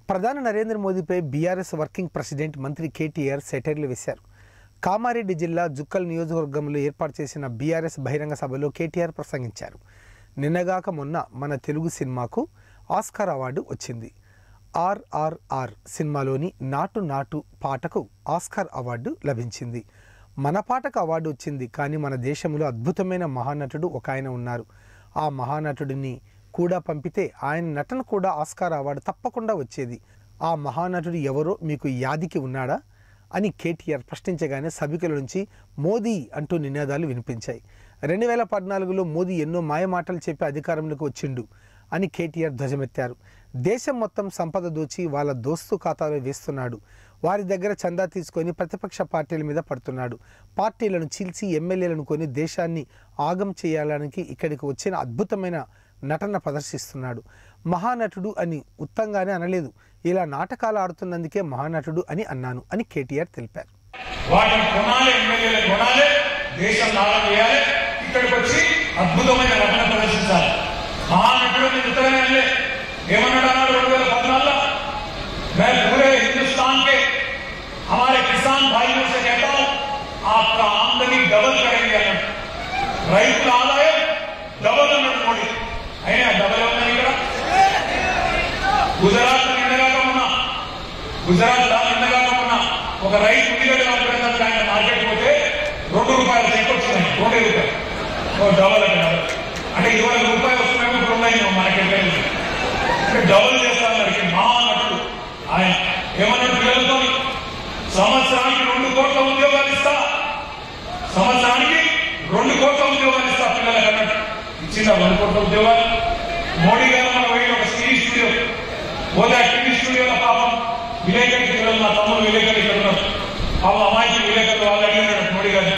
ప్రధాని నరేంద్ర మోదీపై BRS working president మంత్రి కేటీఆర్ సెటైర్లు వేశారు కామారెడ్డి జిల్లా జుక్కల్ నియోజకవర్గంలో ఏర్పాటు చేసిన బీఆర్ఎస్ బహిరంగ సభలో కేటీఆర్ ప్రసంగించారు నిన్నగాక మొన్న మన తెలుగు సినిమాకు ఆస్కార్ అవార్డు వచ్చింది ఆర్ఆర్ఆర్ సినిమాలోని నాటు నాటు పాటకు ఆస్కార్ అవార్డు లభించింది మన పాటకు అవార్డు వచ్చింది కానీ మన దేశంలో అద్భుతమైన మహానటుడు ఒక ఆయన ఉన్నారు ఆ మహానటుడిని కూడా పంపితే ఆయన నటన కూడా ఆస్కార్ అవార్డు తప్పకుండా వచ్చేది ఆ మహానటుడు ఎవరో మీకు యాదికి ఉన్నాడా అని కేటీఆర్ ప్రశ్నించగానే సభికుల నుంచి మోదీ అంటూ నినాదాలు వినిపించాయి రెండు వేల పద్నాలుగులో మోదీ ఎన్నో మాయమాటలు చెప్పి అధికారంలోకి వచ్చిండు అని కేటీఆర్ ధ్వజమెత్తారు దేశం మొత్తం సంపద దోచి వాళ్ళ దోస్తు ఖాతాలో వేస్తున్నాడు వారి దగ్గర చందా తీసుకొని ప్రతిపక్ష పార్టీల మీద పడుతున్నాడు పార్టీలను చీల్చి ఎమ్మెల్యేలను కొని దేశాన్ని ఆగం చేయాలనికి ఇక్కడికి వచ్చిన అద్భుతమైన నటన ప్రదర్శిస్తున్నాడు మహానటుడు అని ఉత్తంగానే అనలేదు ఇలా నాటకాలు ఆడుతున్నందుకే మహానటుడు అని అన్నాను అని కేటీఆర్ తెలిపారు వాటిని కొనాలి ఎమ్మెల్యేలు కొనాలి దేశం లాభం చేయాలి ఇక్కడికి వచ్చి అద్భుతమైన నటన ప్రదర్శించాలి మహానటుడు నేను ఉత్తరమే అనలే ఏమన్నాడు అన్నాడు రెండు వేల పద్నాలుగులో मैं पूरे हिंदुस्तान के हमारे किसान भाइयों से कहता हूं आपका आमदनी डबल करेंगे अगर రైతుల ఆదాయం డబల్ అన్నాడు మోడీ అయినా డబల్ ఉందని ఇక్కడ గుజరాత్ నిన్నగాక మొన్న గుజరాత్ లో నిన్నగాక మొన్న ఒక రైతు ఉల్లిగడ్డ కనుక ఆయన మార్కెట్ పోతే రెండు రూపాయలు చెక్ వచ్చినాయి రెండు రూపాయలు ఓ డబల్ అంటే డబల్ అంటే ఇరవై రూపాయలు వస్తున్నాయి ఇప్పుడు ఉన్నాయి మార్కెట్ అంటే డబల్ చేస్తాను మనకి మహానటుడు ఆయన ఏమన్నాడు పిల్లలతో సంవత్సరానికి రెండు కోట్ల ఉద్యోగాలు ఇస్తా సంవత్సరానికి రెండు కోట్ల ఉద్యోగాలు ఇస్తా పిల్లలకు అన్నట్టు ఇచ్చిందా రెండు కోట్ల ఉద్యోగాలు మోడీ గారు మన పోయి ఒక సినీ స్టూడియో పోతే ఆ టీవీ స్టూడియోలో పాపం విలేకరికి మా తమ్ముడు విలేకరి ఇక్కడ ఉన్నారు పాపం అమాయకులు విలేకరులు వాళ్ళు అడిగినాడు మోడీ గారు